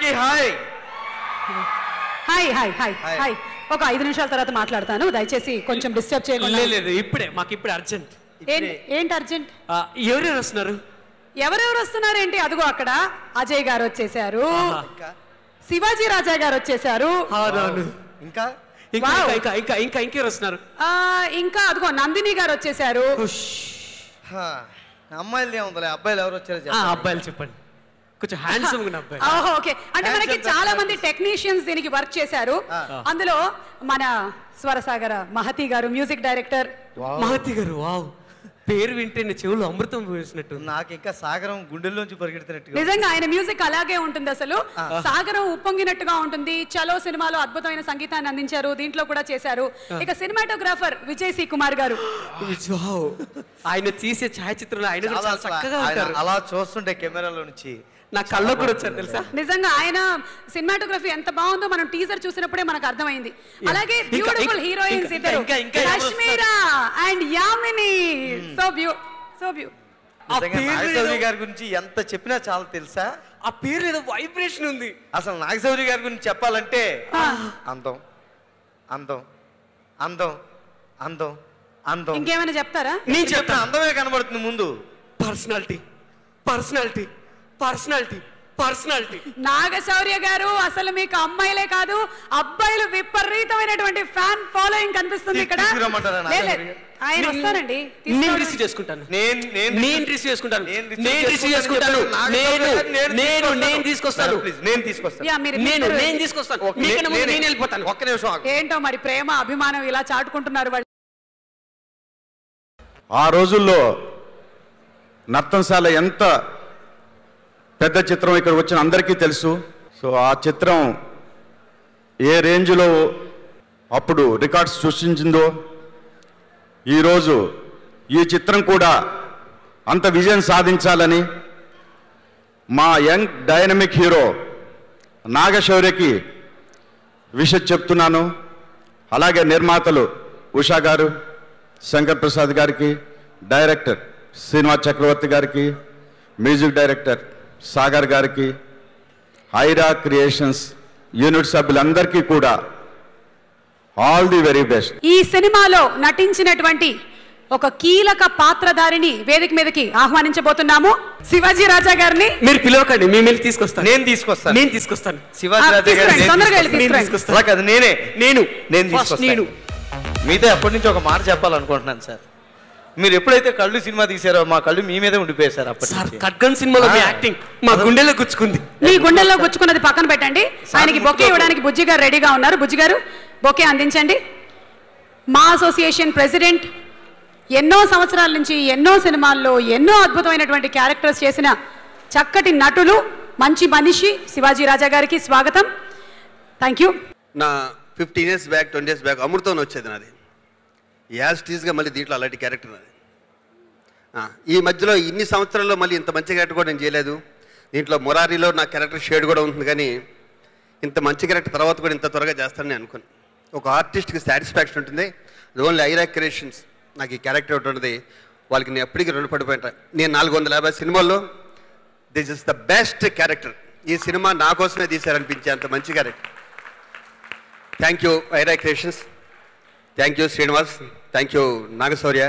అందరికీ hi hi hi hi hi. Hi ఒక ఐదు నిమిషాల తర్వాత మాట్లాడతాను దయచేసి కొంచెం డిస్టర్బ్ చేయకుండా లేదు లేదు ఇప్పుడే మాకు ఇప్పుడే అర్జెంట్ ఏంటి ఏంటి అర్జెంట్ ఎవరెవరు వస్తున్నారు ఎవరెవరు వస్తున్నారేంటి అదిగో అక్కడ అజయ్ గారు వచ్చేసారు ఇంకా శివాజీ రాజా గారు వచ్చేసారు అవునవును ఇంకా ఇంకా Wow. ఇంకా ఇంకా ఇంకా ఇంకెవరు వస్తున్నారు ఆ, ఇంకా అదిగో నందిని గారు వచ్చేసారు హా, అమ్మాయిలు ఏముందిలే అబ్బాయిలు ఎవరు వచ్చారో ఆ, చెప్పండి. అబ్బాయిలు చెప్పండి కొంచెం హ్యాండ్సమ్ ఉన్న అబ్బాయి ఓహో ఓకే అంటే మనకి Handsome చాలా మంది టెక్నీషియన్స్ దీనికి వర్క్ చేశారు అందులో మన స్వరసాగర మహతి గారు మ్యూజిక్ డైరెక్టర్ వావ్. మహతి గారు వావ్ పేరు వింటే నా చెవులు అమృతం పోసినట్టు నాకు ఇంకా సాగరం గుండెల్లోంచి పరిగెడుతున్నట్టుగా నిజంగా ఆయన మ్యూజిక్ అలాగే ఉంటుంది అసలు సాగరం ఉప్పొంగినట్టుగా ఉంటుంది చలో సినిమాలో అద్భుతమైన సంగీతాన్ని అందించారు దీంట్లో కూడా చేశారు ఇక సినిమాటోగ్రాఫర్ విజయ్ సి కుమార్ గారు వావ్. ఆయన తీసే ఛాయాచిత్రంలో ఆయన కూడా చాలా చాలా అసలు చక్కగా ఆయన ఉంటారు అలా చూస్తుంటే కెమెరాలో నుంచి నా కళ్ళకు కూడా వచ్చారు తెలుసా నిజంగా ఆయన సినిమాటోగ్రఫీ ఎంత బాగుందో మనం టీజర్ చూసినప్పుడే మనకు అర్థమైంది అలాగే ఇంకా- బ్యూటిఫుల్ ఇంకా- హీరోయిన్స్ ఇంకా- ఇద్దరు ఇంకా- ఇంకా ఎవరు కశ్మీరా అండ్ యామిని సో బ్యూ సో బ్యూ ఆ నిజంగా పేరు నాగశౌరి ఏదో- గారి గురించి ఎంత చెప్పినా చాలా తెలుసా ఆ పేరు ఏదో వైబ్రేషన్ ఉంది అసలు నాగశౌరి గారి గురించి చెప్పాలంటే అందం అందం అందం అందం అందం ఇంకేమైనా చెప్తారా నేను చెప్పిన చెప్తాను అందమే కనబడుతుంది ముందు personality personality personality personality Naga Shaurya గారు అసలు మీకు అమ్మాయిలే కాదు అబ్బాయిలు విపరీతమైనటువంటి ఫ్యాన్ ఫాలోయింగ్ కనిపిస్తుంది ఇక్కడ తీసుకురమ్మంటారా లేదు, లేదు. నాగశౌర్య? ఆయన వస్తారండి నేను తీసుకోవడం- రిసీవ్ చేసుకుంటాను నేను నేను నేను రిసీవ్ చేసుకుంటాను నేను receive నేను రిసీవ్ చేసుకుంటాను చెప్పాను. నేను నాగశౌరి గారు నేను తీసుకొస్తాను. నేను తీసుకొస్తాను మేడం, ప్లీజ్, నేను తీసుకొస్తాను యా, మీరు నేను ఇద్దరు- నేను తీసుకొస్తాను ఒక్క- మీకన్నా ముందు నేనే- నేను వెళ్ళిపోతాను ఒక్క నిమిషం ఆగు. ఏంటో మరి ప్రేమ అభిమానం ఇలా చాటుకుంటున్నారు వాళ్ళు ఆ రోజుల్లో నర్తంశాల ఎంత పెద్ద చిత్రం ఇక్కడ వచ్చిన అందరికీ తెలుసు సో ఆ చిత్రం ఏ రేంజ్లో అప్పుడు రికార్డ్స్ సృష్టించిందో ఈరోజు ఈ చిత్రం కూడా అంత విజయం సాధించాలని మా యంగ్ డైనమిక్ హీరో నాగశౌర్యకి విషయం చెప్తున్నాను అలాగే నిర్మాతలు ఉషా గారు శంకర్ ప్రసాద్ గారికి డైరెక్టర్ శ్రీనివాస్ చక్రవర్తి గారికి మ్యూజిక్ డైరెక్టర్ సాగర్ గారికి ఐరా క్రియేషన్స్ యూనిట్ సభ్యులందరికీ కూడా ఆల్ ది వెరీ బెస్ట్ ఈ సినిమాలో నటించినటువంటి ఒక కీలక పాత్రధారిని వేదిక మీదకి ఆహ్వానించబోతున్నాము శివాజీ రాజా గారిని మీరు పిలవకండి మీ మీరు తీసుకొస్తాను నేను తీసుకొస్తాను నేను తీసుకొస్తాను శివాజీ ఆ, రాజా గారు తీసుకురండి, నేను తొందరగా వెళ్ళి తీసుకొస్తాను. నేను తీసుకురండి. తీసుకొస్తాను అలా కాదు నేనే నేను నేను First తీసుకొస్తాను. నేను మీతో ఎప్పటి నుంచి ఒక మాట చెప్పాలనుకుంటున్నాను సార్ మీరు ఎప్పుడైతే కళ్ళు సినిమా తీసారో మా కళ్ళు మీ మీదే ఉండిపోయాయి సార్ అప్పటి సార్ నుంచి. ఖడ్గన్ సినిమాలో మీ ఆ. యాక్టింగ్ మా గుండెలో గుచ్చుకుంది మీ గుండెల్లో గుచ్చుకున్నది పక్కన పెట్టండి ఆయనకి బొకే ఇవ్వడానికి బుజ్జి గారు రెడీగా ఉన్నారు బుజ్జి గారు బొకే అందించండి మా అసోసియేషన్ ప్రెసిడెంట్ ఎన్నో సంవత్సరాల నుంచి ఎన్నో సినిమాల్లో ఎన్నో అద్భుతమైనటువంటి క్యారెక్టర్స్ చేసిన చక్కటి నటులు మంచి మనిషి శివాజీ రాజా గారికి స్వాగతం థ్యాంక్ యూ నా fifteen years back twenty years back Amrutham వచ్చేది నాది యాజ్ టీజ్గా మళ్ళీ దీంట్లో అలాంటి క్యారెక్టర్ నాది ఆ, ఈ మధ్యలో ఇన్ని సంవత్సరాల్లో మళ్ళీ ఇంత మంచి క్యారెక్టర్ కూడా నేను చేయలేదు దీంట్లో మురారిలో నా క్యారెక్టర్ షేడ్ కూడా ఉంటుంది కానీ ఇంత మంచి క్యారెక్టర్ తర్వాత కూడా ఇంత త్వరగా చేస్తానని అనుకుని ఒక ఆర్టిస్ట్కి సాటిస్ఫాక్షన్ ఉంటుంది అది ఓన్లీ ఐరా క్రియేషన్స్ నాకు ఈ క్యారెక్టర్ ఒకటి ఉంటుంది వాళ్ళకి నేను ఎప్పటికీ రుణపడిపోయింటా నేను నాలుగు వందల యాభై సినిమాల్లో this is the best character ఈ సినిమా నా కోసమే తీశారనిపించే అంత మంచి character thank you Ira creations thank you Srinivas thank you Naga Shaurya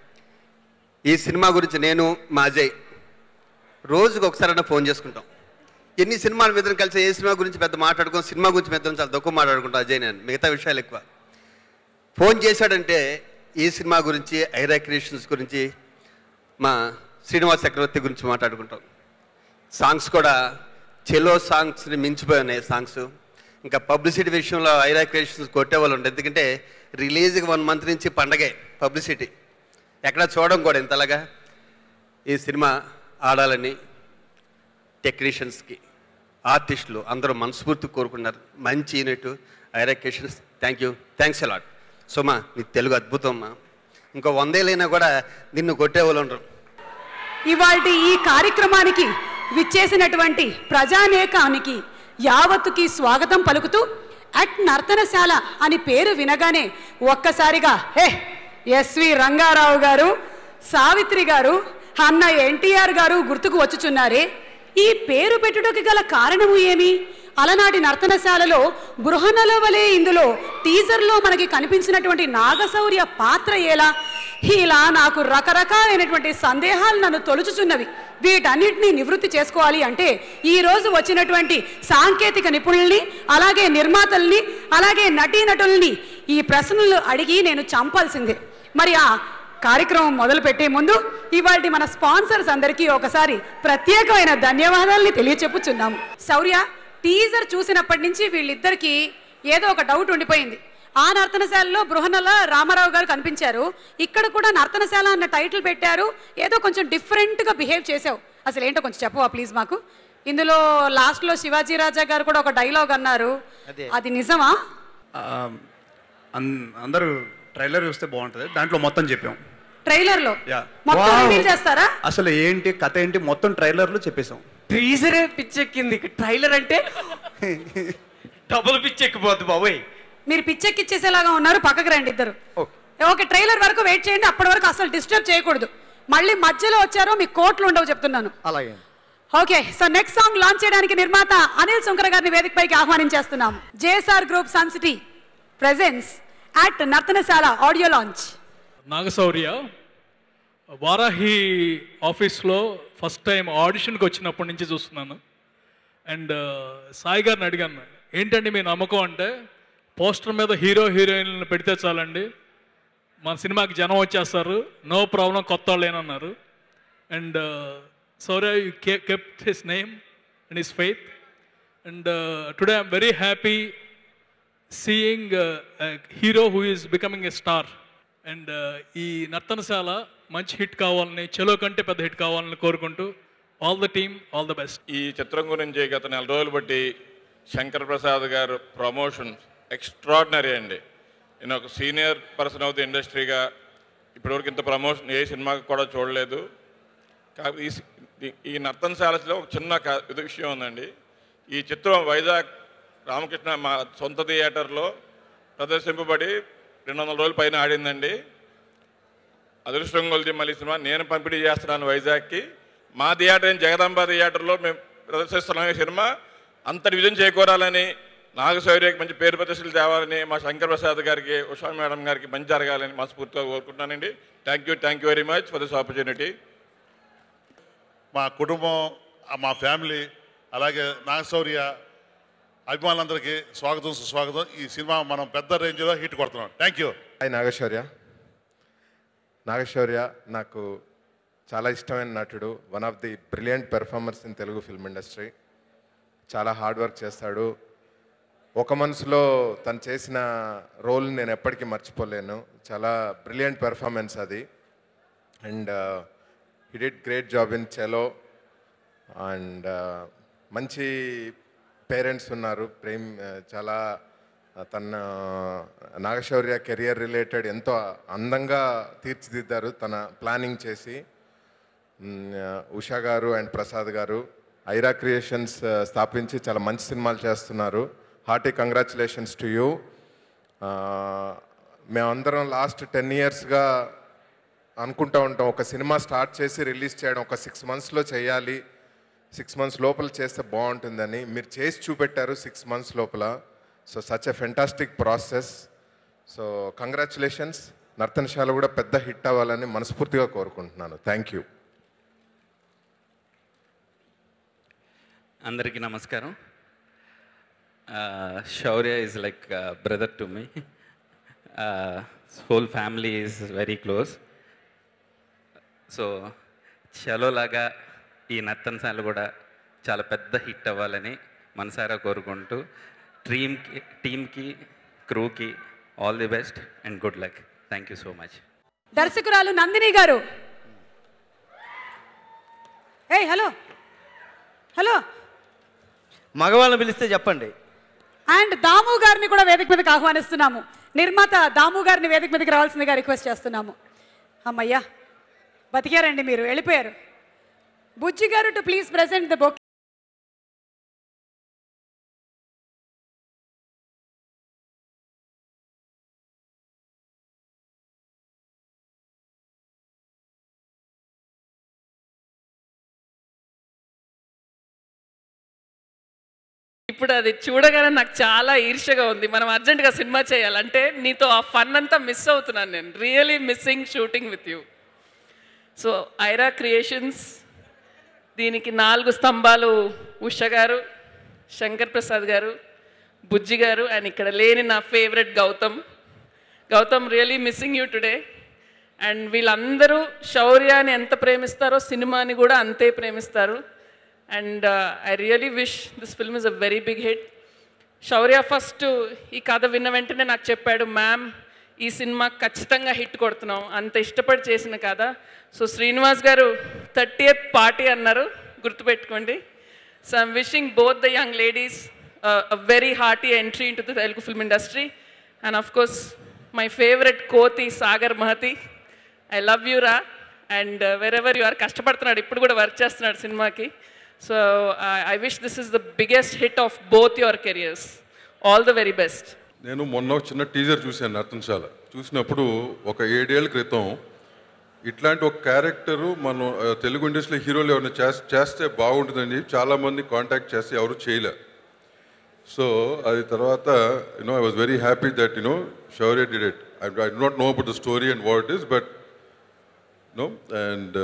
ఈ సినిమా గురించి నేను మా అజయ్ రోజుకు ఒకసారైనా ఫోన్ చేసుకుంటాం ఎన్ని సినిమాల మీద కలిసి ఏ సినిమా గురించి పెద్ద మాట్లాడుకోం సినిమా గురించి పెద్ద చాలా తక్కువ మాట్లాడుకుంటాం అజయ్ నేను మిగతా విషయాలు ఎక్కువ ఫోన్ చేశాడంటే ఈ సినిమా గురించి ఐరా క్రియేషన్స్ గురించి మా శ్రీనివాస్ చక్రవర్తి గురించి మాట్లాడుకుంటాం సాంగ్స్ కూడా చెలో సాంగ్స్ని మించిపోయి ఉన్నాయి సాంగ్స్ ఇంకా పబ్లిసిటీ విషయంలో ఐరా క్రియేషన్స్ కొట్టేవాళ్ళు ఉండదు ఎందుకంటే రిలీజ్కి వన్ మంత్ నుంచి పండగే పబ్లిసిటీ ఎక్కడ చూడడం కూడా ఇంతలాగా ఈ సినిమా ఆడాలని టెక్నీషియన్స్కి ఆర్టిస్టులు అందరూ మనస్ఫూర్తి కోరుకున్నారు మంచి unit Ira creations thank you thanks a lot సోమా నీ తెలుగు అద్భుతం అమ్మా ఇంకో వందేళ్ళైనా కూడా నిన్ను కొట్టేవాళ్ళు ఉండరు ఇవాల్టి ఈ కార్యక్రమానికి విచ్చేసినటువంటి ప్రజానేకానికి యావత్తుకి స్వాగతం పలుకుతూ అట్ నర్తనశాల అని పేరు వినగానే ఒక్కసారిగా హే ఎస్వి రంగారావు గారు సావిత్రి గారు అన్న ఎన్టీఆర్ గారు గుర్తుకు వచ్చుచున్నారే ఈ పేరు పెట్టుటకు గల కారణము ఏమి అలనాటి నర్తనశాలలో బృహనల వలె ఇందులో టీజర్లో మనకి కనిపించినటువంటి నాగశౌర్య పాత్ర ఎలా ఇలా నాకు రకరకాలైనటువంటి సందేహాలు నన్ను తొలుచుచున్నవి వీటన్నిటిని నివృత్తి చేసుకోవాలి అంటే ఈ రోజు వచ్చినటువంటి సాంకేతిక నిపుణుల్ని అలాగే నిర్మాతల్ని అలాగే నటీనటుల్ని ఈ ప్రశ్నలు అడిగి నేను చంపాల్సిందే మరి ఆ కార్యక్రమం మొదలు పెట్టే ముందు ఇవాళ మన స్పాన్సర్స్ అందరికీ ఒకసారి ప్రత్యేకమైన ధన్యవాదాలని తెలియచెప్పుచున్నాము శౌర్య టీజర్ చూసినప్పటి నుంచి వీళ్ళిద్దరికి ఏదో ఒక డౌట్ ఉండిపోయింది ఆ నర్తనశాలలో బృహనల రామారావు గారు కనిపించారు ఇక్కడ కూడా నర్తనశాల అన్న టైటిల్ పెట్టారు ఏదో కొంచెం డిఫరెంట్గా బిహేవ్ చేసావు అసలు ఏంటో కొంచెం చెప్పవా ప్లీజ్ మాకు ఇందులో లాస్ట్లో శివాజీ రాజా గారు కూడా ఒక డైలాగ్ అన్నారు అదే. అది నిజమా ఆ, అన్- అందరూ ట్రైలర్ చూస్తే బాగుంటుంది దాంట్లో మొత్తం చెప్పాం ట్రైలర్లో Yeah. మొత్తం Wow. రివీల్ చేస్తారా అసలు ఏంటి కథ ఏంటి మొత్తం ట్రైలర్లో చెప్పేశాం టీజరే పిచ్చెక్కింది ట్రైలర్ అంటే డబుల్ పిచ్ ఎక్కిపోద్ది బాబోయ్ మీరు పిచ్చెక్కిచ్చేసేలాగా ఉన్నారు పక్కకు రండి ఇద్దరు ఓకే ట్రైలర్ వరకు వెయిట్ చేయండి అప్పటి వరకు అసలు డిస్టర్బ్ చేయకూడదు మళ్ళీ మధ్యలో వచ్చారో మీ కోట్లు ఉండవు చెప్తున్నాను అలాగే okay so next song launch చేయడానికి నిర్మాత అనిల్ శంకర్ గారిని వేదికపైకి ఆహ్వానించేస్తున్నాం JSR group sun city presence at Narthanasala audio launch Naga Shaurya Varahi ఆఫీస్లో ఫస్ట్ టైం ఆడిషన్కి వచ్చినప్పటి నుంచి చూస్తున్నాను అండ్ సాయి గారిని అడిగాను ఏంటండి మీ నమ్మకం అంటే పోస్టర్ మీద హీరో హీరోయిన్లను పెడితే చాలండి మన సినిమాకి జనం వచ్చేస్తారు నో ప్రాబ్లం కొత్త వాళ్ళు ఏనన్నారు and Shaurya you kept his name and his faith and today I'm very happy seeing hero who is becoming a star and ఈ నర్తనశాల మంచి హిట్ కావాలని చెలో కంటే పెద్ద హిట్ కావాలని కోరుకుంటూ all the team all the best ఈ చిత్రం గురించి గత నెల రోజులు బట్టి శంకర్ ప్రసాద్ గారు ప్రమోషన్ ఎక్స్ట్రాడినరీ అండి నేను ఒక సీనియర్ పర్సన్ ఆఫ్ ది ఇండస్ట్రీగా ఇప్పటివరకు ఇంత ప్రమోషన్ ఏ సినిమాకి కూడా చూడలేదు కాకపోతే ఈ సి- ఈ- ఈ నర్తనశాలలో ఒక చిన్న క- ఇది విషయం ఉందండి ఈ చిత్రం వైజాగ్ రామకృష్ణ మా సొంత థియేటర్లో ప్రదర్శింపబడి రెండు వందల రోజుల పైన ఆడిందండి అదృష్టం కొలిది మళ్ళీ సినిమా నేను పంపిణీ చేస్తున్నాను వైజాగ్కి మా థియేటర్ అయిన జగదాంబ థియేటర్లో మేము ప్రదర్శిస్తున్నాం ఈ సినిమా అంతటి విజయం చేకూరాలని నాగశౌర్యకి మంచి పేరు ప్రతిష్టలు తేవాలని మా శంకర్ ప్రసాద్ గారికి ఉషా మేడం గారికి మంచి జరగాలని మనస్ఫూర్తిగా కోరుకుంటున్నానండి thank you thank you very much for this opportunity మా కుటుంబం ఆ మా ఫ్యామిలీ అలాగే నాగశౌర్య అభిమానులందరికీ స్వాగతం సుస్వాగతం ఈ సినిమా మనం పెద్ద రేంజ్లో హిట్ కొడుతున్నాం thank you hi Naga Shaurya Naga Shaurya నాకు చాలా ఇష్టమైన నటుడు one of the brilliant performers in Telugu film industry చాలా హార్డ్ వర్క్ చేస్తాడు ఒక మనసులో తను చేసిన రోల్ నేను ఎప్పటికీ మర్చిపోలేను చాలా బ్రిలియంట్ పెర్ఫార్మెన్స్ అది and he did great job in Chalo and మంచి పేరెంట్స్ ఉన్నారు ప్రేమ్ ఆ, చాలా ఆ, తన నాగశౌర్య కెరియర్ రిలేటెడ్ ఎంతో అందంగా తీర్చిదిద్దారు తన ప్లానింగ్ చేసి మ్, ఆ, ఉషా గారు అండ్ ప్రసాద్ గారు ఐరా క్రియేషన్స్ ఆ, స్థాపించి చాలా మంచి సినిమాలు చేస్తున్నారు హార్టీ కంగ్రాచులేషన్స్ టు యూ మేమందరం లాస్ట్ టెన్ ఇయర్స్గా అనుకుంటూ ఉంటాం ఒక సినిమా స్టార్ట్ చేసి రిలీజ్ చేయడం ఒక సిక్స్ మంత్స్లో చేయాలి సిక్స్ మంత్స్ లోపల చేస్తే బాగుంటుందని మీరు చేసి చూపెట్టారు సిక్స్ మంత్స్ లోపల so such a fantastic process so congratulations Narthanasala కూడా పెద్ద హిట్ అవ్వాలని మనస్ఫూర్తిగా కోరుకుంటున్నాను థ్యాంక్ యూ అందరికీ నమస్కారం Shaurya is like brother to me whole family is very close so చలోలాగా ఈ నర్తనశాల కూడా చాలా పెద్ద హిట్ అవ్వాలని మనసారా కోరుకుంటూ టీమ్కి టీమ్కి క్రూకి all the best and good luck thank you so much దర్శకురాలు నందిని గారు ఏయ్ హలో హలో మగవాళ్ళని పిలిస్తే చెప్పండి అండ్ దాము గారిని కూడా వేదిక మీదకి ఆహ్వానిస్తున్నాము నిర్మాత దాము గారిని వేదిక మీదకి రావాల్సిందిగా రిక్వెస్ట్ చేస్తున్నాము అమ్మయ్యా బతికారండి మీరు వెళ్ళిపోయారు బుజ్జి గారు to please present the bouquet ఇప్పుడు అది చూడగానే నాకు చాలా ఈర్ష్యగా ఉంది మనం అర్జెంటుగా సినిమా చేయాలంటే నీతో ఆ ఫన్ అంతా మిస్ అవుతున్నాను నేను really missing shooting with you so Aira creations దీనికి నాలుగు స్తంభాలు ఉష గారు శంకర్ ప్రసాద్ గారు బుజ్జి గారు అండ్ ఇక్కడ లేని నా favourite Gautam Gautam really missing you today and వీళ్ళందరూ శౌర్యాన్ని ఎంత ప్రేమిస్తారో సినిమాని కూడా అంతే ప్రేమిస్తారు and I really wish this film is a very big hit Shaurya first ఈ కథ విన్న వెంటనే నాకు చెప్పాడు మ్యామ్ ఈ సినిమా ఖచ్చితంగా హిట్ కొడుతున్నాం అంత ఇష్టపడి చేసిన కథ సో శ్రీనివాస్ గారు థర్టీ ఎయిత్ పార్టీ అన్నారు గుర్తుపెట్టుకోండి so I'm wishing both the young ladies a very hearty entry in to the Telugu film industry and of course my favourite కోతి Sagar Mahati I love you రా and wherever you are కష్టపడుతున్నాడు ఇప్పుడు కూడా work చేస్తున్నాడు సినిమాకి so I wish this is the biggest hit of both your careers all the very best నేను మొన్న ఒక చిన్న టీజర్ చూశాను నర్తనశాల చూసినప్పుడు ఒక ఏడేళ్ల క్రితం ఇట్లాంటి ఒక క్యారెక్టరు మనం ఆ, తెలుగు ఇండస్ట్రీలో హీరోలు ఎవరైనా చేస్- చేస్తే బాగుంటుందని చాలా మంది కాంటాక్ట్ చేస్తే ఎవరు చేయలే సో అది తర్వాత you know I was very happy that you know Shaurya did it I I do not know about the story and what is but no and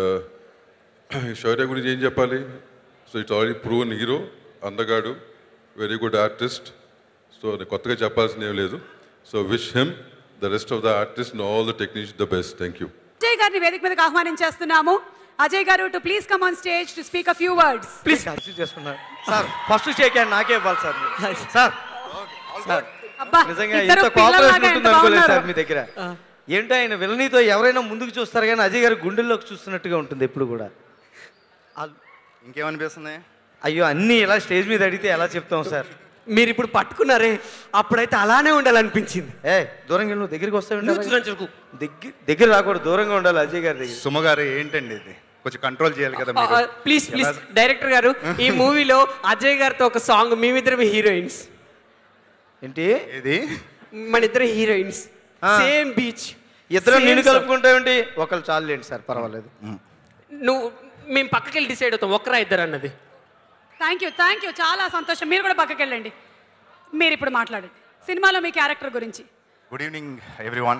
Shaurya గురించి ఏం చెప్పాలి so it's already proven hero అందగాడు వెరీ గుడ్ ఆర్టిస్ట్ సో నేను కొత్తగా చెప్పాల్సిన ఏం లేదు so wish him the rest of the artist all the technician the best thank you Ajay గారిని వేదిక మీదకి ఆహ్వానించేస్తున్నాము అజయ్ గారు to please come on stage to speak a few words please consider చేసుకున్నారు సార్ ఫస్ట్ షేక్ హ్యాండ్ నాకే ఇవ్వాలి sir మీరు. Sir sir అబ్బా నిజంగా ఇద్దరు ఇంత పిల్లల్లాగా కోఆపరేషన్ ఎంత ఉంటుంది అనుకోలేదు బాగున్నారు. సార్ మీ దగ్గర ఏంటో ఆయన విలనీతో ఎవరైనా ముందుకు చూస్తారు కానీ అజయ్ గారు గుండెల్లోకి చూస్తున్నట్టుగా ఉంటుంది ఎప్పుడు కూడా ఇంకేమనిపిస్తుంది అయ్యో అన్నీ ఇలా స్టేజ్ మీద అడిగితే ఎలా చెప్తాం సార్ మీరు ఇప్పుడు పట్టుకున్నారే అప్పుడైతే అలానే ఉండాలనిపించింది ఏ దూరంగా వెళ్ళి నువ్వు దగ్గరికి వస్తావు నువ్వు దూరం చెరుకు. దగ్గర దగ్గర రాకూడదు దూరంగా ఉండాలి అజయ్ గారి దగ్గర సుమ గారు ఏంటండి ఇది కొంచెం కంట్రోల్ చేయాలి కదా మీరు ప్లీజ్ ప్లీజ్ ఎలా- డైరెక్టర్ గారు ఈ మూవీలో అజయ్ గారితో ఒక సాంగ్ మేమిద్దరం హీరోయిన్స్ ఏంటి ఇది మన ఇద్దరం హీరోయిన్స్ ఆ. సేమ్ బీచ్ ఇద్దరు నేను కలుపుకుంటామేంటి ఒకళ్ళు చాలులేండి సార్ పర్వాలేదు నువ్వు మేము పక్కకి వెళ్ళి డిసైడ్ అవుతాం ఒక్కరా ఇద్దరు అన్నది థ్యాంక్ యూ థ్యాంక్ యూ చాలా సంతోషం మీరు కూడా పక్కకి వెళ్ళండి మీరు ఇప్పుడు మాట్లాడండి సినిమాలో మీ క్యారెక్టర్ గురించి గుడ్ ఈవినింగ్ ఎవ్రీవన్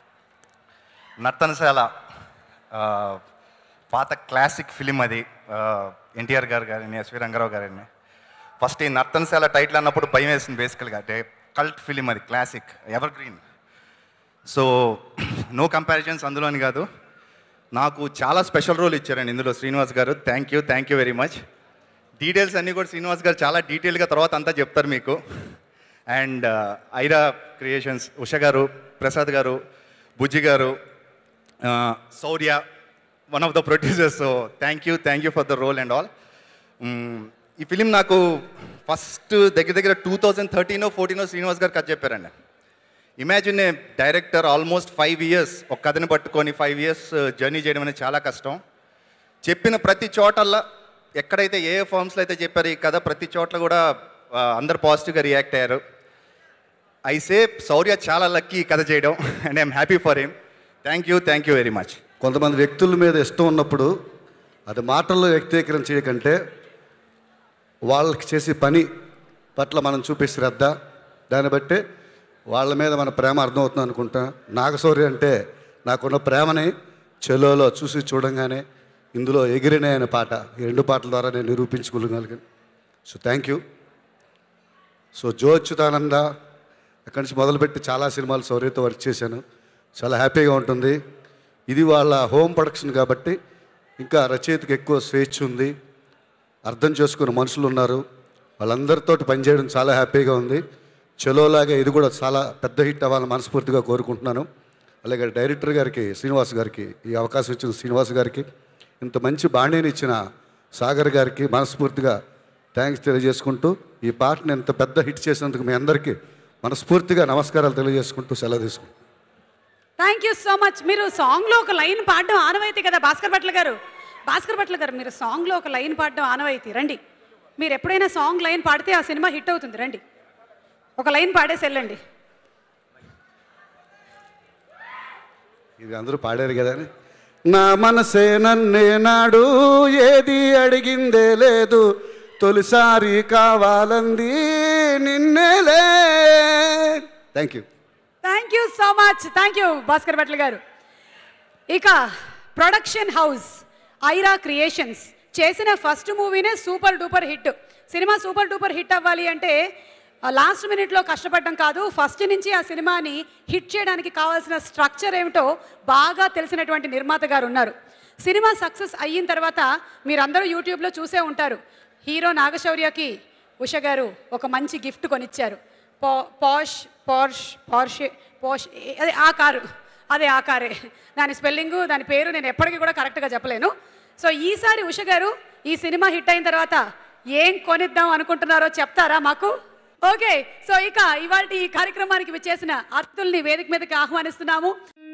నర్తనశాల ఆ, పాత క్లాసిక్ ఫిలిం అది ఎన్టీఆర్ గారు గారిని ఎస్వి రంగారావు గారిని ఫస్ట్ ఈ నర్తనశాల టైటిల్ అన్నప్పుడు భయం వేసింది బేసికల్గా అంటే కల్ట్ ఫిలిం అది classic evergreen so no comparisons అందులోని కాదు నాకు చాలా స్పెషల్ రోల్ ఇచ్చారండి ఇందులో శ్రీనివాస్ గారు thank you thank you very much details అన్నీ కూడా శ్రీనివాస్ గారు చాలా డీటెయిల్గా తర్వాత అంతా చెప్తారు మీకు అండ్ ఐరా క్రియేషన్స్ ఉష గారు ప్రసాద్ గారు బుజ్జి గారు Shaurya one of the producers so thank you thank you for the role and all ఈ ఫిలిం నాకు ఫస్ట్ దగ్గర దగ్గర టూ థౌజండ్ థర్టీనో ఫోర్టీనో శ్రీనివాస్ గారు కథ చెప్పారండి imagine a director almost five years ఒక కథని పట్టుకొని ఫైవ్ ఇయర్స్ జర్నీ చేయడం అనేది చాలా కష్టం చెప్పిన ప్రతి చోటల్లా ఎక్కడైతే ఏ ఫార్మ్స్లో అయితే చెప్పారు ఈ కథ ప్రతి చోట్ల కూడా ఆ, అందరు పాజిటివ్గా రియాక్ట్ అయ్యారు ఐ సే శౌర్య చాలా లక్కీ ఈ కథ చేయడం and I'm happy for him thank you thank you very much కొంతమంది వ్యక్తుల మీద ఇష్టం ఉన్నప్పుడు అది మాటల్లో వ్యక్తీకరణ చేయకంటే వాళ్ళకి చేసే పని పట్ల మనం చూపే శ్రద్ధ దాన్ని బట్టి వాళ్ళ మీద మన ప్రేమ అర్థమవుతుంది అనుకుంటా నాగశౌర్య అంటే నాకున్న ప్రేమని చెలోలో చూసి చూడంగానే ఇందులో ఎగిరినే అనే పాట ఈ రెండు పాటల ద్వారా నేను నిరూపించుకోగలిగాను సో థ్యాంక్ యూ సో జో అచ్యుతానంద అక్కడి నుంచి మొదలుపెట్టి చాలా సినిమాలు శౌర్యతో వర్క్ చేశాను చాలా హ్యాపీగా ఉంటుంది ఇది వాళ్ళ హోమ్ ప్రొడక్షన్ కాబట్టి ఇంకా రచయితకి ఎక్కువ స్వేచ్ఛ ఉంది అర్థం చేసుకున్న మనుషులు ఉన్నారు వాళ్ళందరితో పనిచేయడం చాలా హ్యాపీగా ఉంది చెలోలాగా ఇది కూడా చాలా పెద్ద హిట్ అవ్వాలని మనస్ఫూర్తిగా కోరుకుంటున్నాను అలాగే డైరెక్టర్ గారికి శ్రీనివాస్ గారికి ఈ అవకాశం ఇచ్చిన శ్రీనివాస్ గారికి ఇంత మంచి బాణీని ఇచ్చిన సాగర్ గారికి మనస్ఫూర్తిగా థ్యాంక్స్ తెలియజేసుకుంటూ ఈ పాటను ఇంత పెద్ద హిట్ చేసినందుకు మీ అందరికీ మనస్ఫూర్తిగా నమస్కారాలు తెలియజేసుకుంటూ సెలవు తీసుకుంటాను థ్యాంక్ యూ సో మచ్ మీరు సాంగ్లో ఒక లైన్ పాడడం ఆనవాయితీ కదా భాస్కర్ భట్ల గారు భాస్కర్ భట్ల గారు మీరు సాంగ్లో ఒక లైన్ పాడడం ఆనవాయితీ రండి మీరు ఎప్పుడైనా సాంగ్ లైన్ పాడితే ఆ సినిమా హిట్ అవుతుంది రండి ఒక లైన్ పాడేసి వెళ్ళండి ఇది అందరూ పాడారు కదా అని. నా మనసే నన్నే నాడు ఏది అడిగిందే లేదు తొలిసారి కావాలంది నిన్నేలే thank you thank you so much thank you Bhaskar Bhatla గారు ఇక ప్రొడక్షన్ హౌస్ ఐరా క్రియేషన్స్ చేసిన ఫస్ట్ మూవీనే సూపర్ డూపర్ హిట్ సినిమా సూపర్ డూపర్ హిట్ అవ్వాలి అంటే లాస్ట్ మినిట్లో కష్టపడడం కాదు ఫస్ట్ నుంచి ఆ సినిమాని హిట్ చేయడానికి కావాల్సిన స్ట్రక్చర్ ఏమిటో బాగా తెలిసినటువంటి నిర్మాత గారు ఉన్నారు సినిమా సక్సెస్ అయిన తర్వాత మీరందరూ యూట్యూబ్లో చూసే ఉంటారు హీరో నాగశౌర్యకి ఉష గారు ఒక మంచి గిఫ్ట్ కొనిచ్చారు పా పాష్ పార్ష్ పార్షే పాష్ ఏ- అదే ఆ కారు అదే ఆ కారే దాని స్పెల్లింగు దాని పేరు నేను ఎప్పటికీ కూడా కరెక్ట్గా చెప్పలేను సో ఈసారి ఉష గారు ఈ సినిమా హిట్ అయిన తర్వాత ఏం కొనిద్దాం అనుకుంటున్నారో చెప్తారా మాకు ఓకే సో ఇక ఇవాళ ఈ కార్యక్రమానికి విచ్చేసిన అతిథుల్ని వేదిక మీదకి ఆహ్వానిస్తున్నాము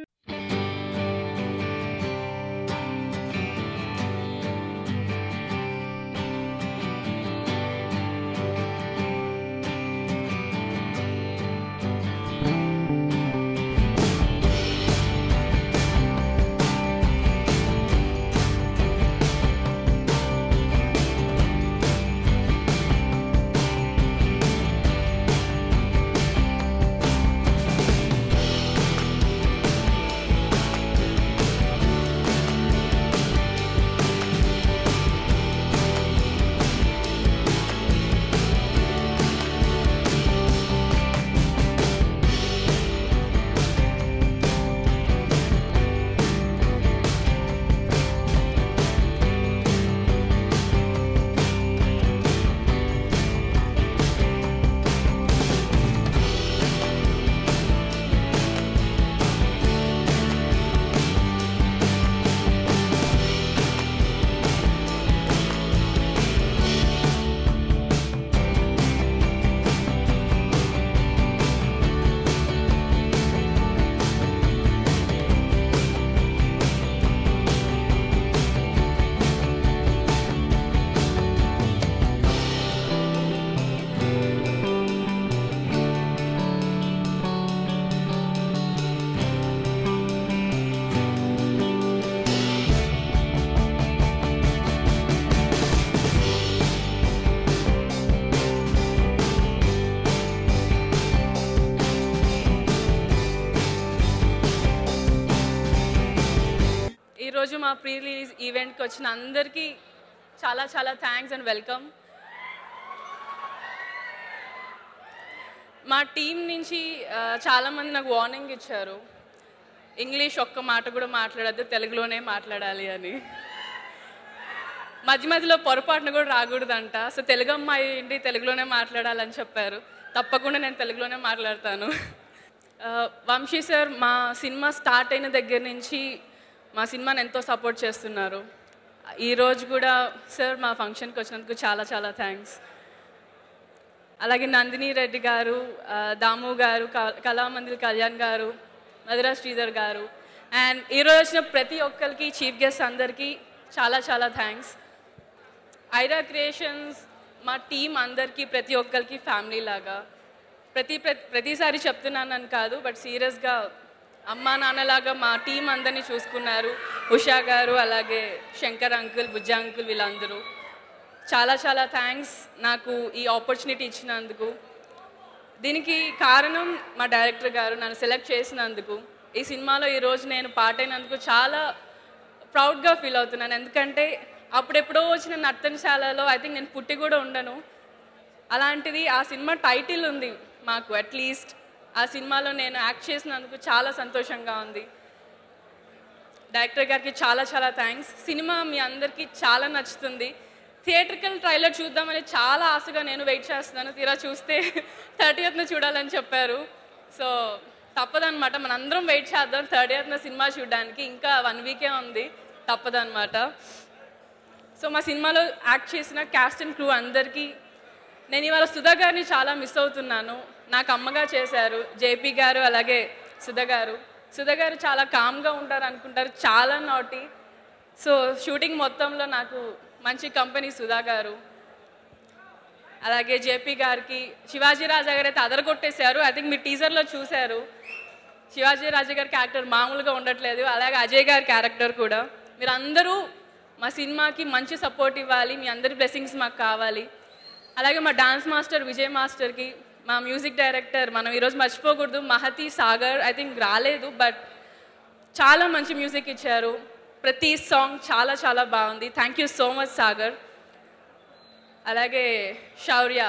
ఈరోజు మా ప్రీ రిలీజ్ ఈవెంట్కి వచ్చిన అందరికీ చాలా చాలా థ్యాంక్స్ అండ్ వెల్కమ్ మా టీం నుంచి ఆ, చాలామంది నాకు వార్నింగ్ ఇచ్చారు ఇంగ్లీష్ ఒక్క మాట కూడా మాట్లాడద్దు తెలుగులోనే మాట్లాడాలి అని మధ్య మధ్యలో పొరపాటున కూడా రాకూడదంట సో తెలుగు అమ్మాయి ఏంటి తెలుగులోనే మాట్లాడాలని చెప్పారు తప్పకుండా నేను తెలుగులోనే మాట్లాడతాను ఆ, వంశీ సార్ మా సినిమా స్టార్ట్ అయిన దగ్గర నుంచి మా సినిమాని ఎంతో సపోర్ట్ చేస్తున్నారు ఈరోజు కూడా సార్ మా ఫంక్షన్కి వచ్చినందుకు చాలా చాలా థ్యాంక్స్ అలాగే నందిని రెడ్డి గారు ఆ, దాము గారు క- కళామందిర్ కళ్యాణ్ గారు మధురా శ్రీధర్ గారు అండ్ ఈరోజు వచ్చిన ప్రతి ఒక్కరికి చీఫ్ గెస్ట్ అందరికీ చాలా చాలా థ్యాంక్స్ ఐరా క్రియేషన్స్ మా టీం అందరికీ ప్రతి ఒక్కరికి ఫ్యామిలీ లాగా ప్రతి ప్రతి ప్రతిసారి చెప్తున్నానని కాదు బట్ సీరియస్గా అమ్మా నాన్నలాగా మా టీం అందరినీ చూసుకున్నారు ఉషా గారు అలాగే శంకర్ అంకుల్ బుజ్జా అంకుల్ వీళ్ళందరూ చాలా చాలా థ్యాంక్స్ నాకు ఈ ఆపర్చునిటీ ఇచ్చినందుకు దీనికి కారణం మా డైరెక్టర్ గారు నన్ను సెలెక్ట్ చేసినందుకు ఈ సినిమాలో ఈరోజు నేను పాటైనందుకు చాలా ప్రౌడ్గా ఫీల్ అవుతున్నాను ఎందుకంటే అప్పుడెప్పుడో వచ్చిన నర్తనశాలలో ఐ థింక్ నేను పుట్టి కూడా ఉండను అలాంటిది ఆ సినిమా టైటిల్ ఉంది మాకు అట్లీస్ట్ ఆ సినిమాలో నేను యాక్ట్ చేసినందుకు చాలా సంతోషంగా ఉంది డైరెక్టర్ గారికి చాలా చాలా థ్యాంక్స్ సినిమా మీ అందరికీ చాలా నచ్చుతుంది థియేట్రికల్ ట్రైలర్ చూద్దామని చాలా ఆశగా నేను వెయిట్ చేస్తున్నాను తీరా చూస్తే థర్టీయత్న చూడాలని చెప్పారు సో తప్పదనమాట మనందరం వెయిట్ చేద్దాం థర్టీయత్న సినిమా చూడడానికి ఇంకా వన్ వీకే ఉంది తప్పదనమాట సో మా సినిమాలో యాక్ట్ చేసిన క్యాస్ట్ అండ్ క్రూ అందరికీ నేను ఇవాళ సుధా గారిని చాలా మిస్ అవుతున్నాను నాకు అమ్మగా చేశారు జేపీ గారు అలాగే సుధా గారు సుధా గారు చాలా కామ్గా ఉంటారు అనుకుంటారు చాలా నాటి సో షూటింగ్ మొత్తంలో నాకు మంచి కంపెనీ సుధా గారు అలాగే జేపీ గారికి శివాజీ రాజా గారు అయితే అదరగొట్టేశారు ఐ థింక్ మీరు టీజర్లో చూశారు శివాజీ రాజా గారి క్యారెక్టర్ మామూలుగా ఉండట్లేదు అలాగే అజయ్ గారి క్యారెక్టర్ కూడా మీరు అందరూ మా సినిమాకి మంచి సపోర్ట్ ఇవ్వాలి మీ అందరి బ్లెస్సింగ్స్ మాకు కావాలి అలాగే మా డాన్స్ మాస్టర్ విజయ్ మాస్టర్కి మా మ్యూజిక్ డైరెక్టర్ మనం ఈరోజు మర్చిపోకూడదు మహతి సాగర్ ఐ థింక్ రాలేదు బట్ చాలా మంచి మ్యూజిక్ ఇచ్చారు ప్రతి సాంగ్ చాలా చాలా బాగుంది thank you so much Sagar అలాగే శౌర్య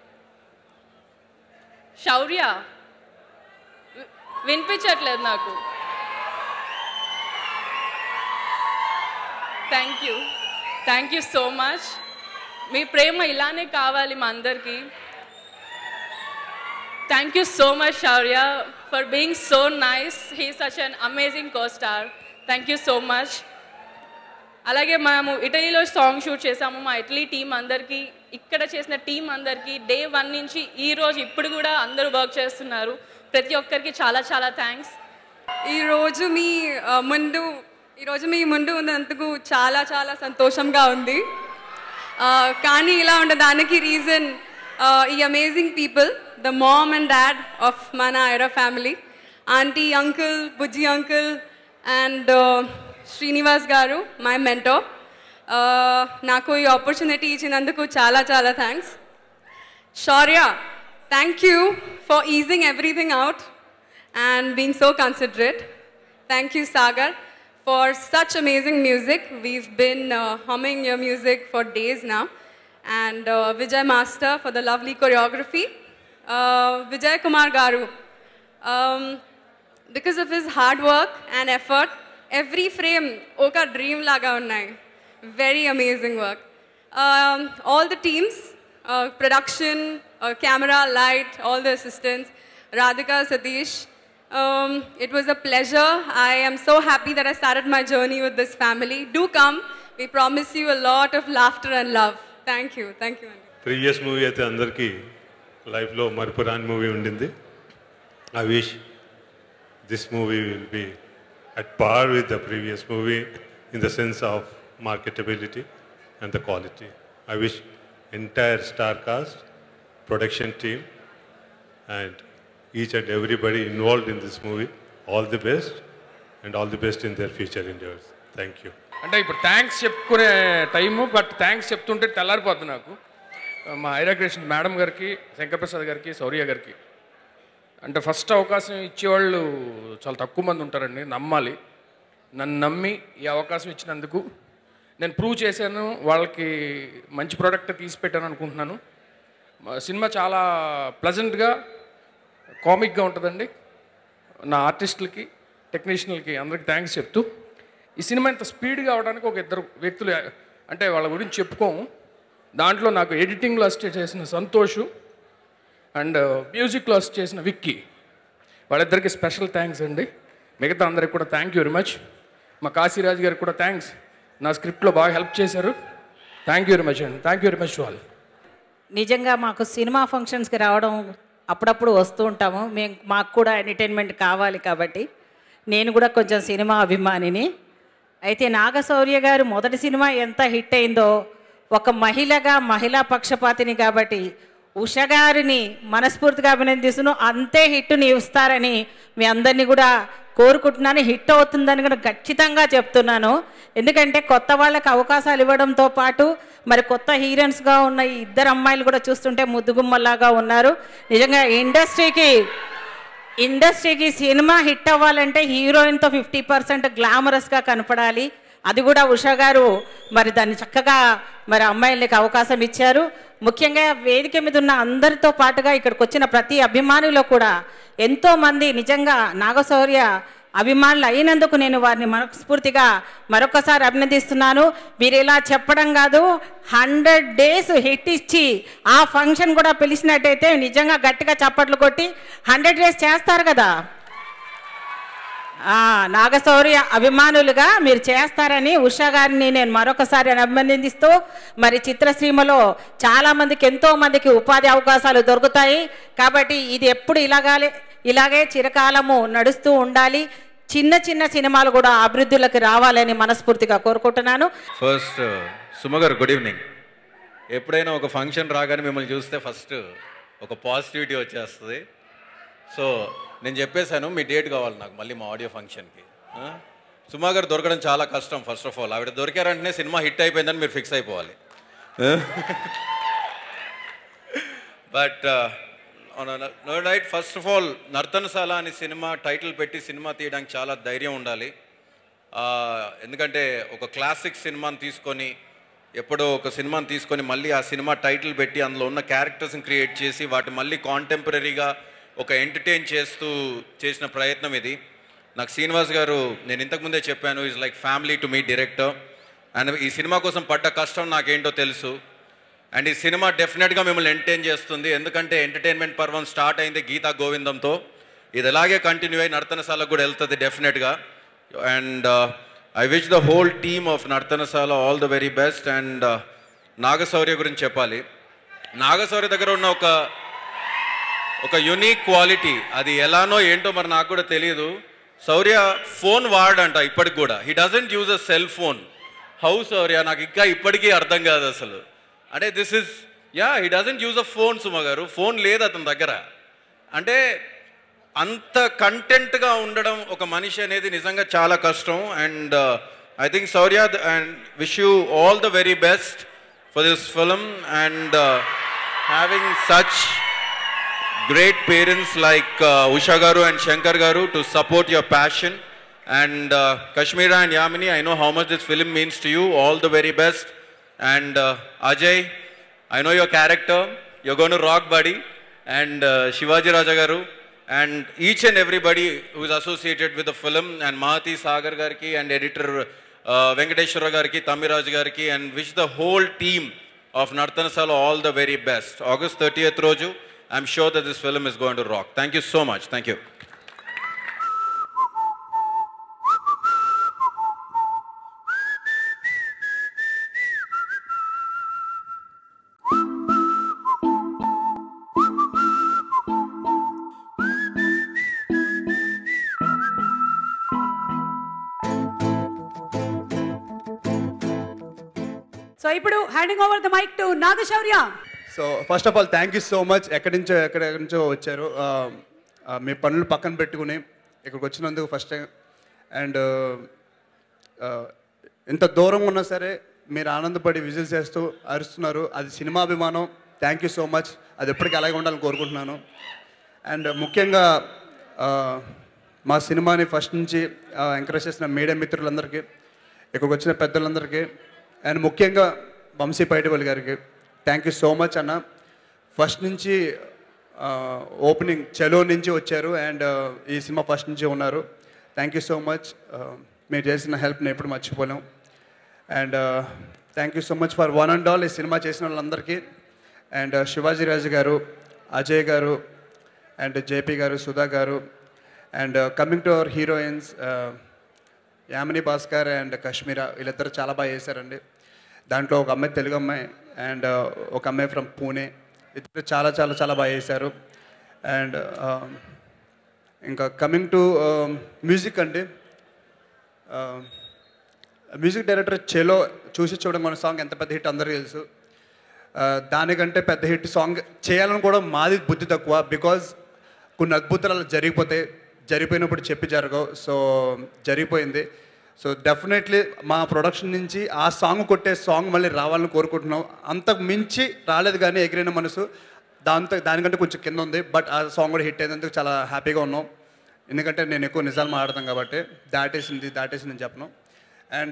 శౌర్య వి- వినిపించట్లేదు నాకు thank you thank you so much మీ ప్రేమ ఇలానే కావాలి మా అందరికీ thank you so much Shaurya for being so nice he such an amazing costar thank you so much అలాగే మేము ఇటలీలో సాంగ్ షూట్ చేసాము మా ఇటలీ టీం అందరికీ ఇక్కడ చేసిన టీం అందరికీ డే వన్ నుంచి ఈ రోజు ఇప్పుడు కూడా అందరూ వర్క్ చేస్తున్నారు ప్రతి ఒక్కరికి చాలా చాలా థ్యాంక్స్ ఈరోజు మీ ఆ, ముందు ఈరోజు మీ ముందు ఉన్నందుకు చాలా చాలా సంతోషంగా ఉంది ఆ, కానీ ఇలా ఉండడానికి రీజన్ ఈ amazing people the mom and dad of మన Aira family aunty uncle Bujji uncle and Srinivas గారు మై మెంటో నాకు ఈ ఆపర్చునిటీ ఇచ్చినందుకు చాలా చాలా thanks Shaurya, thank you for easing everything out and being so considerate. Thank you, Sagar, for such amazing music. We've been uh, humming your music for days now. And uh, Vijay Master for the lovely choreography. Uh, Vijay Kumar Garu, um, because of his hard work and effort, every frame oka dream laga unnai. Very amazing work. Um, all the teams, uh, production, uh, camera, light, all the assistants, Radhika, Satish. Um, it was a pleasure. I am so happy that I started my journey with this family. Do come. We promise you a lot of laughter and love. Thank you. Thank you. Andy. Previous movie అయితే అందరికీ లైఫ్లో మరపురాని movie ఉండింది I wish this movie will be at par with the previous movie in the sense of marketability and the quality I wish entire star cast production team and each and everybody involved in this movie all the best and all the best in their future endeavours thank you అంటే ఇప్పుడు thanks చెప్పుకునే time but thanks చెప్తుంటే తెల్లారిపోద్ది నాకు మా ఐరాకృష్ణ madam గారికి శంకర్ప్రసాద్ గారికి శౌర్య గారికి అంటే ఫస్ట్ అవకాశం ఇచ్చేవాళ్ళు చాలా తక్కువ మంది ఉంటారండి నమ్మాలి నన్ను నమ్మి ఈ అవకాశం ఇచ్చినందుకు నేను ప్రూవ్ చేశాను వాళ్ళకి మంచి ప్రోడక్ట్ తీసి పెట్టాను అనుకుంటున్నాను మా సినిమా చాలా ప్లజెంట్గా కామిక్గా ఉంటుందండి నా ఆర్టిస్టులకి టెక్నీషియన్లకి అందరికి థ్యాంక్స్ చెప్తూ ఈ సినిమా ఇంత స్పీడ్గా అవడానికి ఒక ఇద్దరు వ్యక్తులు అంటే వాళ్ళ గురించి చెప్పుకోము దాంట్లో నాకు ఎడిటింగ్లో అసిస్ట్ చేసిన సంతోషు అండ్ మ్యూజిక్లో అసిస్ట్ చేసిన విక్కీ వాళ్ళిద్దరికి స్పెషల్ థ్యాంక్స్ అండి మిగతా అందరికి కూడా థ్యాంక్ యూ వెరీ మచ్ మా కాశీరాజు గారికి కూడా థ్యాంక్స్ నా స్క్రిప్ట్లో బాగా హెల్ప్ చేశారు థ్యాంక్ యూ వెరీ మచ్ అండి థ్యాంక్ యూ వెరీ మచ్ వాళ్ళు నిజంగా మాకు సినిమా ఫంక్షన్స్కి రావడం అప్పుడప్పుడు వస్తూ ఉంటాము మేము మాకు కూడా ఎంటర్టైన్మెంట్ కావాలి కాబట్టి నేను కూడా కొంచెం సినిమా అభిమానిని అయితే నాగశౌర్య గారు మొదటి సినిమా ఎంత హిట్ అయిందో ఒక మహిళగా మహిళా పక్షపాతిని కాబట్టి ఉష గారిని మనస్ఫూర్తిగా అభినందిస్తును అంతే హిట్ని ఇస్తారని మీ అందరినీ కూడా కోరుకుంటున్నాను హిట్ అవుతుందని కూడా ఖచ్చితంగా చెప్తున్నాను ఎందుకంటే కొత్త వాళ్ళకి అవకాశాలు ఇవ్వడంతో పాటు మరి కొత్త హీరోయిన్స్గా ఉన్న ఈ ఇద్దరు అమ్మాయిలు కూడా చూస్తుంటే ముద్దుగుమ్మలాగా ఉన్నారు నిజంగా ఇండస్ట్రీకి ఇండస్ట్రీకి సినిమా హిట్ అవ్వాలంటే హీరోయిన్తో ఫిఫ్టీ పర్సెంట్ గ్లామరస్గా కనపడాలి అది కూడా ఉషా గారు మరి దాన్ని చక్కగా మరి అమ్మాయిలకి అవకాశం ఇచ్చారు ముఖ్యంగా వేదిక మీద ఉన్న అందరితో పాటుగా ఇక్కడికి వచ్చిన ప్రతి అభిమానులు కూడా ఎంతోమంది నిజంగా నాగశౌర్య అభిమానులు అయినందుకు నేను వారిని మనస్ఫూర్తిగా మరొకసారి అభినందిస్తున్నాను మీరు ఇలా చెప్పడం కాదు హండ్రెడ్ డేస్ హిట్ ఇచ్చి ఆ ఫంక్షన్ కూడా పిలిచినట్టయితే నిజంగా గట్టిగా చప్పట్లు కొట్టి హండ్రెడ్ డేస్ చేస్తారు కదా ఆ, నాగశౌర్య అభిమానులుగా మీరు చేస్తారని ఉషా గారిని నేను మరొకసారి అభినందిస్తూ మరి చిత్రసీమలో చాలా మందికి ఎంతో మందికి ఉపాధి అవకాశాలు దొరుకుతాయి కాబట్టి ఇది ఎప్పుడు ఇలాగాలే ఇలాగే చిరకాలము నడుస్తూ ఉండాలి చిన్న చిన్న సినిమాలు కూడా అభివృద్ధిలోకి రావాలని మనస్ఫూర్తిగా కోరుకుంటున్నాను ఫస్ట్ సుమ గారు గుడ్ ఈవినింగ్ ఎప్పుడైనా ఒక ఫంక్షన్ రాగానే మిమ్మల్ని చూస్తే ఫస్ట్ ఒక పాజిటివిటీ వచ్చేస్తుంది సో నేను చెప్పేశాను మీ డేట్ కావాలి నాకు మళ్ళీ మా ఆడియో ఫంక్షన్కి ఆ? సుమా గారు దొరకడం చాలా కష్టం ఫస్ట్ ఆఫ్ ఆల్ ఆవిడ దొరికారంటేనే సినిమా హిట్ అయిపోయిందని మీరు ఫిక్స్ అయిపోవాలి ఆ? But no right first of all Nartanasala అని సినిమా టైటిల్ పెట్టి సినిమా తీయడానికి చాలా ధైర్యం ఉండాలి Uh, ఎందుకంటే ఒక క్లాసిక్ సినిమాని తీసుకొని ఎప్పుడో ఒక సినిమాని తీసుకొని మళ్ళీ ఆ సినిమా టైటిల్ పెట్టి అందులో ఉన్న క్యారెక్టర్స్ని క్రియేట్ చేసి వాటి మళ్ళీ కాంటెంపరీగా ఒక ఎంటర్టైన్ చేస్తూ చేసిన ప్రయత్నం ఇది నాకు శ్రీనివాస్ గారు నేను ఇంతకుముందే చెప్పాను is like family to me director and ఈ సినిమా కోసం పడ్డ కష్టం నాకేంటో తెలుసు అండ్ ఈ సినిమా డెఫినెట్గా మిమ్మల్ని ఎంటర్టైన్ చేస్తుంది ఎందుకంటే ఎంటర్టైన్మెంట్ పర్వం స్టార్ట్ అయింది గీతా గోవిందంతో ఇది అలాగే కంటిన్యూ అయ్యి నర్తనశాలకు కూడా వెళ్తుంది డెఫినెట్గా and I wish the whole team of Nartanasala all the very best and Naga Shaurya గురించి చెప్పాలి నాగశౌర్య దగ్గర ఉన్న ఒక ఒక యునిక్ క్వాలిటీ అది ఎలానో ఏంటో మరి నాకు కూడా తెలియదు శౌర్య ఫోన్ వాడంట ఇప్పటికి కూడా he doesn't use a cell phone how Shaurya నాకు ఇంకా ఇప్పటికీ అర్థం కాదు అసలు అంటే this is yeah he doesn't use a phone Suma గారు ఫోన్ లేదు అతని దగ్గర అంటే అంత కంటెంట్గా ఉండడం ఒక మనిషి అనేది నిజంగా చాలా కష్టం and I think Shaurya and wish you all the very best for this film and having such great parents like uh, Usha Garu and Shankar Garu to support your passion. And uh, Kashmira and Yamini, I know how much this film means to you. All the very best. And uh, Ajay, I know your character. You're going to rock, buddy. And uh, Shivaji Raja Garu. And each and everybody who is associated with the film. And Mahati Sagar Garki and editor uh, Venkateshwara Garki, Tamiraj Garki. And wish the whole team of Nartanasala all the very best. August 30th, Roju. I'm sure that this film is going to rock. Thank you so much. Thank you. So ఇప్పుడు handing over the mike to Naga Shaurya so first of all thank you so much ఎక్కడి నుంచో ఎక్కడెక్కడి నుంచో వచ్చారు ఆ, ఆ, మీ పనులు పక్కన పెట్టుకుని ఇక్కడికి వచ్చినందుకు ఫస్ట్ టైం అండ్ ఇంత దూరం ఉన్నా సరే మీరు ఆనందపడి విజిల్ చేస్తూ అరుస్తున్నారు అది సినిమా అభిమానం థ్యాంక్ యూ సో మచ్ అది ఎప్పటికీ అలాగే ఉండాలని కోరుకుంటున్నాను అండ్ ముఖ్యంగా ఆ, మా సినిమాని ఫస్ట్ నుంచి ఎంకరేజ్ చేసిన మీడియా మిత్రులందరికీ ఇక్కడికి వచ్చిన పెద్దలందరికీ అండ్ ముఖ్యంగా వంశీ పైటివల్ గారికి థ్యాంక్ యూ సో మచ్ అన్న ఫస్ట్ నుంచి ఓపెనింగ్ చలో నుంచి వచ్చారు అండ్ ఈ సినిమా ఫస్ట్ నుంచి ఉన్నారు థ్యాంక్ యూ సో మచ్ మీరు చేసిన హెల్ప్ని ఎప్పుడు మర్చిపోలేం and thank you so much for one and all ఈ సినిమా చేసిన వాళ్ళందరికీ అండ్ శివాజీ రాజు గారు అజయ్ గారు అండ్ జేపీ గారు సుధా గారు and coming to our heroines Yamini Bhaskar and Kashmira వీళ్ళిద్దరు చాలా బాగా చేశారండి దాంట్లో ఒక అమ్మాయి తెలుగు అమ్మాయి అండ్ ఒక అమ్మాయి ఫ్రమ్ పూణే ఇద్దరు చాలా చాలా చాలా బాగా చేశారు అండ్ ఇంకా కమింగ్ టు మ్యూజిక్ అండి మ్యూజిక్ డైరెక్టర్ చెలో చూసి చూడడం మన సాంగ్ ఎంత పెద్ద హిట్ అందరికీ తెలుసు ఆ, దానికంటే పెద్ద హిట్ సాంగ్ చేయాలని కూడా మాది బుద్ధి తక్కువ బికాజ్ కొన్ని అద్భుతాలు జరిగిపోతాయి జరిగిపోయినప్పుడు చెప్పి జరగవు సో జరిగిపోయింది సో డెఫినెట్లీ మా ప్రొడక్షన్ నుంచి ఆ సాంగ్ కొట్టే సాంగ్ మళ్ళీ రావాలని కోరుకుంటున్నాం అంతకు మించి రాలేదు కానీ ఎగిరిన మనసు దాంతో దానికంటే కొంచెం కింద ఉంది బట్ ఆ సాంగ్ కూడా హిట్ అయినందుకు చాలా హ్యాపీగా ఉన్నాం ఎందుకంటే నేను ఎక్కువ నిజాలు మాట్లాడతాను కాబట్టి దాటేసింది దాటేసింది అని చెప్పను అండ్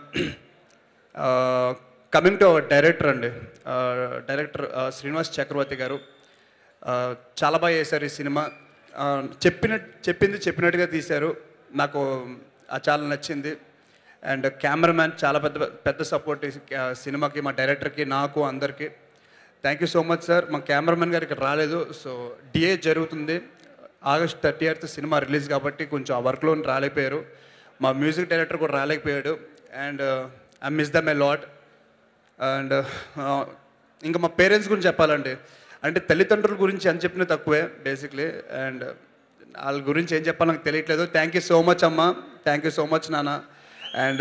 కమింగ్ టు డైరెక్టర్ అండి డైరెక్టర్ శ్రీనివాస్ చక్రవర్తి గారు ఆ, చాలా బాగా చేశారు ఈ సినిమా ఆ, చెప్పిన చెప్పింది చెప్పినట్టుగా తీశారు నాకు అది చాలా నచ్చింది అండ్ కెమెరామ్యాన్ చాలా పెద్ద పెద్ద సపోర్ట్ ఈ క- సినిమాకి మా డైరెక్టర్కి నాకు అందరికీ thank you so much sir మా కెమెరామెన్ గారు ఇక్కడ రాలేదు సో డిఏ జరుగుతుంది ఆగస్ట్ థర్టీ ఎయిత్ సినిమా రిలీజ్ కాబట్టి కొంచెం ఆ వర్క్లో రాలేకపోయారు మా మ్యూజిక్ డైరెక్టర్ కూడా రాలేకపోయాడు and I miss them a lot అండ్ ఇంకా మా పేరెంట్స్ గురించి చెప్పాలండి అంటే తల్లిదండ్రుల గురించి అని చెప్పిన తక్కువే బేసిక్లీ అండ్ వాళ్ళ గురించి ఏం చెప్పాలో నాకు తెలియట్లేదు థ్యాంక్ యూ సో మచ్ అమ్మ థ్యాంక్ యూ సో మచ్ నాన్న అండ్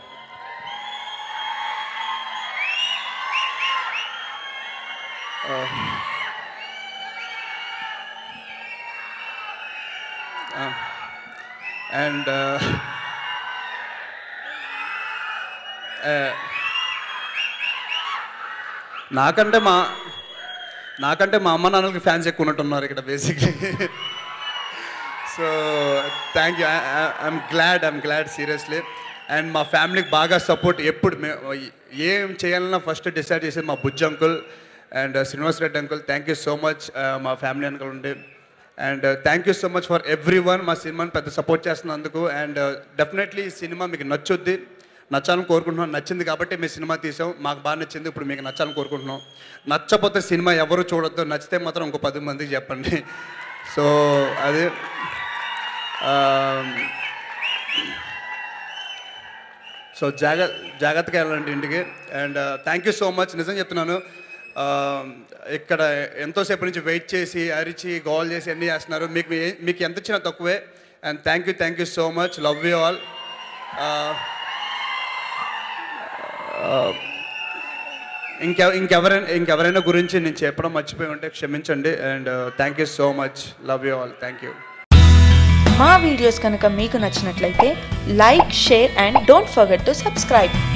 అండ్ నాకంటే మా నాకంటే మా అమ్మ నాన్నలకి ఫ్యాన్స్ ఎక్కువ ఉన్నట్టున్నారు ఇక్కడ basically so thank you I'm glad I'm glad seriously and మా ఫ్యామిలీకి బాగా సపోర్ట్ ఎప్పుడు మే- ఏం చేయాలన్నా ఫస్ట్ డిసైడ్ చేసేది మా Bujji uncle and Srinivas Reddy uncle thank you so much మా ఫ్యామిలీ అంకుల్ ఉండి and thank you so much for everyone మా సినిమాని పెద్ద సపోర్ట్ చేస్తున్నందుకు అండ్ డెఫినెట్లీ ఈ సినిమా మీకు నచ్చుద్ది నచ్చాలని కోరుకుంటున్నాం నచ్చింది కాబట్టి మీ సినిమా తీసాం మాకు బాగా నచ్చింది ఇప్పుడు మీకు నచ్చాలని కోరుకుంటున్నాం నచ్చపోతే సినిమా ఎవరు చూడొద్దు నచ్చితే మాత్రం ఇంకో పది మందికి చెప్పండి సో అది సో జాగ్ర జాగ్రత్తగా వెళ్ళండి ఇంటికి and thank you so much నిజం చెప్తున్నాను ఆ, ఇక్కడ ఎంతోసేపు నుంచి వెయిట్ చేసి అరిచి గోల్ చేసి అన్నీ చేస్తున్నారు మీకు ఏ- మీకు ఎంత ఇచ్చినా తక్కువే and thank you thank you so much love you all ఇంకె ఇంకెవరైనా ఇంకెవరైనా గురించి నేను చెప్పడం మర్చిపోయి ఉంటే క్షమించండి and thank you so much love you all thank you మా వీడియోస్ కనుక మీకు నచ్చినట్లయితే like share and don't forget to subscribe